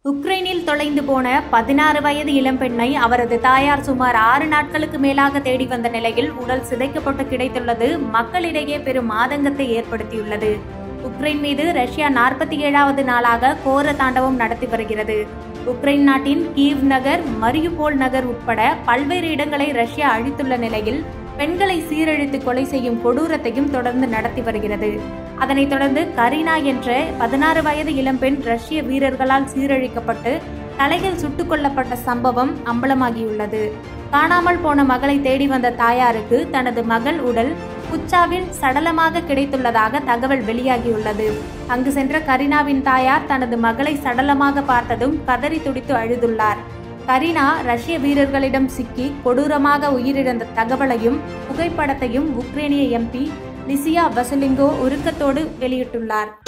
உக்ரைனில் தொலைந்து போன பதினாறு வயது இளம்பெண்ணை அவரது தாயார் சுமார் ஆறு நாட்களுக்கு மேலாக தேடி வந்த நிலையில் உடல் சிதைக்கப்பட்டு கிடைத்துள்ளது மக்களிடையே பெரும் ஆதங்கத்தை ஏற்படுத்தியுள்ளது உக்ரைன் மீது ரஷ்யா நாற்பத்தி ஏழாவது நாளாக கோர தாண்டவம் நடத்தி வருகிறது உக்ரைன் நாட்டின் கீவ் நகர் மரியுபோல் நகர் உட்பட பல்வேறு இடங்களை ரஷ்யா அழித்துள்ள நிலையில் பெண்களை சீரழித்து கொலை செய்யும் கொடூரத்தையும் தொடர்ந்து நடத்தி வருகிறது அதனைத் தொடர்ந்து கரீனா என்ற பதினாறு வயது இளம்பெண் ரஷ்ய வீரர்களால் சீரழிக்கப்பட்டு தலையில் சுட்டுக் கொல்லப்பட்ட சம்பவம் அம்பலமாகியுள்ளது காணாமல் போன மகளை தேடி வந்த தாயாருக்கு தனது மகள் உடல் குச்சாவில் சடலமாக கிடைத்துள்ளதாக தகவல் வெளியாகியுள்ளது அங்கு சென்ற கரீனாவின் தாயார் தனது மகளை சடலமாக பார்த்ததும் கதறி துடித்து அழுதுள்ளார் கரீனா ரஷ்ய வீரர்களிடம் சிக்கி கொடூரமாக உயிரிழந்த தகவலையும் புகைப்படத்தையும் உக்ரைனிய எம்பி லிசியா வசலிங்கோ உருக்கத்தோடு வெளியிட்டுள்ளார்